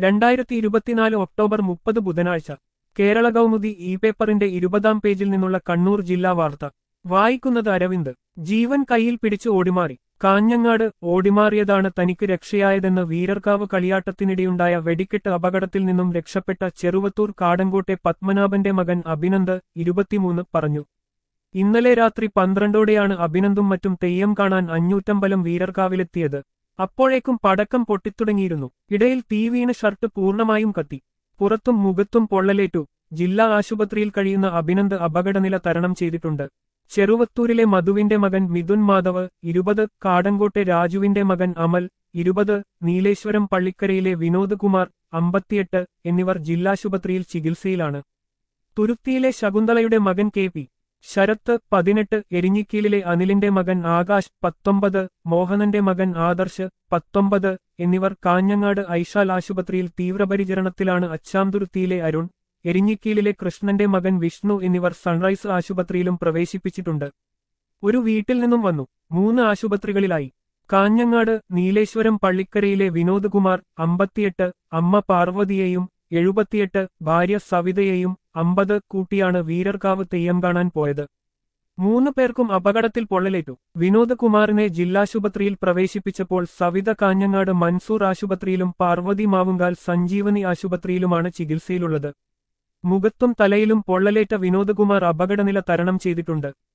രണ്ടായിരത്തി ഇരുപത്തിനാല് ഒക്ടോബർ മുപ്പത് ബുധനാഴ്ച കേരള കൗമുദി ഇ പേപ്പറിന്റെ ഇരുപതാം പേജിൽ നിന്നുള്ള കണ്ണൂർ ജില്ലാ വാർത്ത വായിക്കുന്നത് അരവിന്ദ് ജീവൻ കയ്യിൽ പിടിച്ച് ഓടിമാറി കാഞ്ഞങ്ങാട് ഓടിമാറിയതാണ് തനിക്ക് രക്ഷയായതെന്ന് വീരർക്കാവ് കളിയാട്ടത്തിനിടെയുണ്ടായ വെടിക്കെട്ട് അപകടത്തിൽ നിന്നും രക്ഷപ്പെട്ട ചെറുവത്തൂർ കാടങ്കോട്ടെ പത്മനാഭന്റെ മകൻ അഭിനന്ദ് ഇരുപത്തിമൂന്ന് പറഞ്ഞു ഇന്നലെ രാത്രി പന്ത്രണ്ടോടെയാണ് അഭിനന്ദും മറ്റും തെയ്യം കാണാൻ അഞ്ഞൂറ്റമ്പലം വീരർക്കാവിലെത്തിയത് അപ്പോഴേക്കും പടക്കം പൊട്ടിത്തുടങ്ങിയിരുന്നു ഇടയിൽ തീ വീണ് ഷർട്ട് പൂർണ്ണമായും കത്തി പുറത്തും മുഖത്തും പൊള്ളലേറ്റു ജില്ലാ ആശുപത്രിയിൽ കഴിയുന്ന അഭിനന്ദ് അപകടനില തരണം ചെയ്തിട്ടുണ്ട് ചെറുവത്തൂരിലെ മധുവിന്റെ മകൻ മിഥുൻ മാധവ് ഇരുപത് കാടങ്കോട്ടെ രാജുവിന്റെ മകൻ അമൽ ഇരുപത് നീലേശ്വരം പള്ളിക്കരയിലെ വിനോദ് കുമാർ അമ്പത്തിയെട്ട് എന്നിവർ ജില്ലാശുപത്രിയിൽ ചികിത്സയിലാണ് തുരുത്തിയിലെ ശകുന്തളയുടെ മകൻ കെ പി ശരത്ത് പതിനെട്ട് എരിഞ്ഞിക്കീലിലെ അനിലിന്റെ മകൻ ആകാശ് പത്തൊമ്പത് മോഹനന്റെ മകൻ ആദർശ് പത്തൊമ്പത് എന്നിവർ കാഞ്ഞങ്ങാട് ഐഷാൽ ആശുപത്രിയിൽ തീവ്രപരിചരണത്തിലാണ് അച്ചാംതുരുത്തിയിലെ അരുൺ എരിഞ്ഞിക്കീലിലെ കൃഷ്ണന്റെ മകൻ വിഷ്ണു എന്നിവർ സൺറൈസ് ആശുപത്രിയിലും പ്രവേശിപ്പിച്ചിട്ടുണ്ട് ഒരു വീട്ടിൽ നിന്നും വന്നു മൂന്ന് ആശുപത്രികളിലായി കാഞ്ഞങ്ങാട് നീലേശ്വരം പള്ളിക്കരയിലെ വിനോദ് കുമാർ അമ്പത്തിയെട്ട് അമ്മ പാർവതിയെയും എഴുപത്തിയെട്ട് ഭാര്യ സവിതയെയും അമ്പത് കൂട്ടിയാണ് വീരർക്കാവ് തെയ്യം കാണാൻ പോയത് മൂന്ന് പേർക്കും അപകടത്തിൽ പൊള്ളലേറ്റു വിനോദ് കുമാറിനെ ജില്ലാശുപത്രിയിൽ പ്രവേശിപ്പിച്ചപ്പോൾ സവിത കാഞ്ഞങ്ങാട് മൻസൂർ ആശുപത്രിയിലും പാർവതി മാവുങ്കാൽ സഞ്ജീവനി ആശുപത്രിയിലുമാണ് ചികിത്സയിലുള്ളത് മുഖത്തും തലയിലും പൊള്ളലേറ്റ വിനോദ്കുമാർ അപകടനില തരണം ചെയ്തിട്ടുണ്ട്